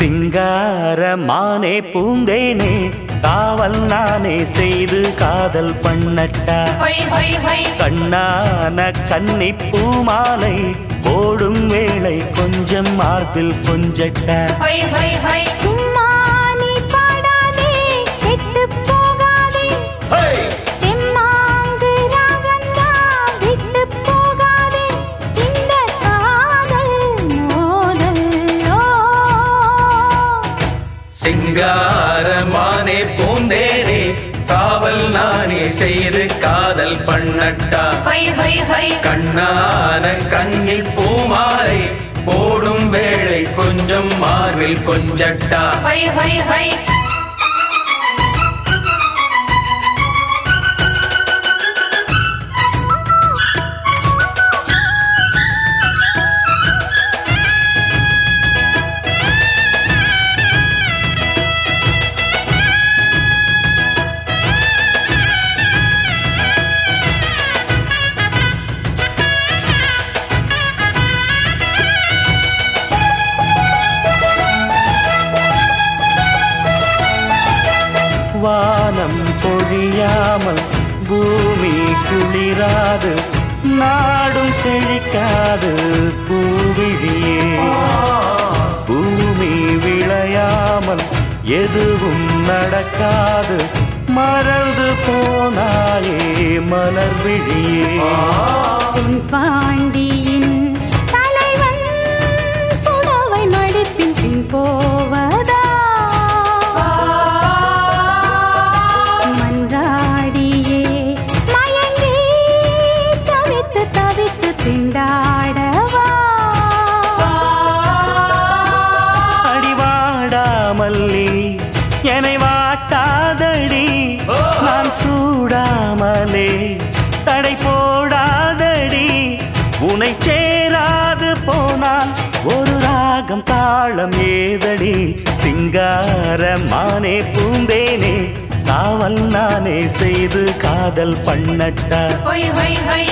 சிங்கார மானே பூந்தேனே காவல் நானே செய்து காதல் பண்ணட்டா ஹொய் ஹொய் ஹொய் கண்ணான கன்னி பூமாலை ஓடும் வேளை கொஞ்சம் மார்பில் கொஞ்சட்டா ஹொய் ஹொய் ஹொய் சும்மா நீ பாடாதே கெட்டுப் போகாதே தெம்மாங்கு ராகந்தா விட்டுப் போகாதே இந்த காதல் மோதல்லோ சிங்காரமானே பூந்தேனே காவல் நானே செய்து காதல் பண்ணட்டா ஹொய் ஹொய் ஹொய் கண்ணான கண்ணில் பூமாலை போடும் வேளை கொஞ்சம் மார்பில் கொஞ்சட்டா ஹொய் ஹொய் ஹொய் வானம் பொழியாமல் பூமி குளிராது நாடும் செழிக்காது பூவிழியே பூமி விளையாமல் எதுவும் நடக்காது மறந்து போனாயே மலர் விழியே உன் பாண்டியின் தலைவன் புடவை மடிப்பின் பின் போவதா மன்றாடியே மயங்கி தவித்து தவித்து திண்டாடவா அடிவாடாமல்லி என்னை வாட்டாதடி நான் சூடாமலே தடை போடாதடி உனை சேராது போனால் ஒரு ராகம் தாளம் ஏதடி சிங்கார மானே பூந்தேனே காவல் நானே செய்து காதல் பண்ணட்டா ஹொய் ஹொய் ஹொய்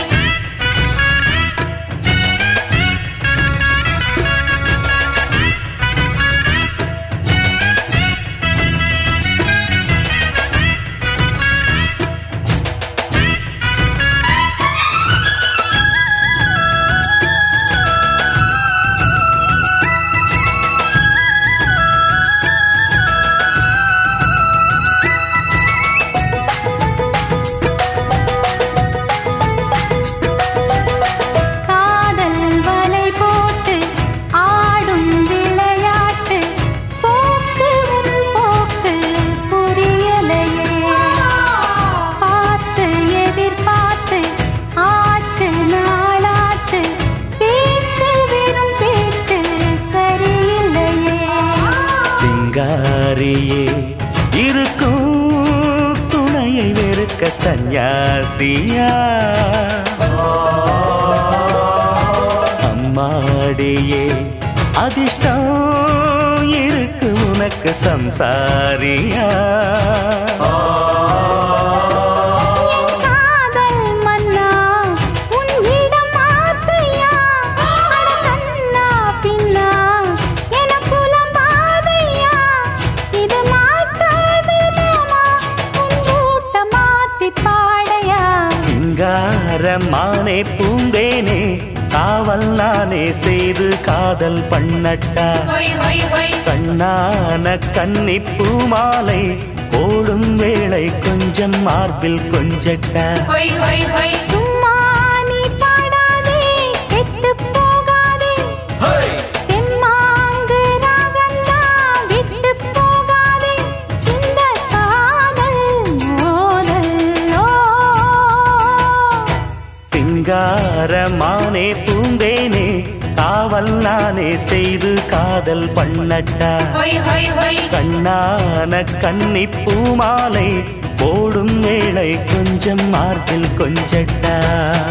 காதல் வலை போட்டு ஆடும் விளையாட்டு போக்கு உன் போக்கு புரியலையே பார்த்து எதிர்பார்த்து ஆற்று நாளாற்று பேச்சு வெறும் பேச்சு சரியில்லையே சிங்காரியே இருக்கும் துணையை வெறுக்க சந்நியாசியா அம்மாடியே அதிர்ஷ்டம் இருக்கு உனக்கு சம்சாரியா காதல் மன்னா உன் இடம் மாத்தையா அட கண்ணா பின்னா என புலம்பாதையா இது மாட்டாது மாமா உன் கூட்ட மாத்தி பாடையா சிங்காரமானே பூந்தேனே காவல் நானே செய்து காதல் பண்ணட்டா ஹொய் ஹொய் ஹொய் கண்ணான கன்னி பூமாலை ஓடும் வேளை கொஞ்சம் மார்பில் கொஞ்சட்டா ஹொய் ஹொய் ஹொய் சும்மா நீ பாடாதே கெட்டுப் போகாதே தெம்மாங்கு ராகந்தா விட்டுப் போகாதே இந்த காதல் மோதல்லோ சிங்காரமானே பூந்தேனே காவல் நானே செய்து காதல் பண்ணட்டா ஹொய் ஹொய் ஹொய் கண்ணான கன்னி பூமாலை ஓடும் வேளை கொஞ்சம் மார்பில் கொஞ்சட்டா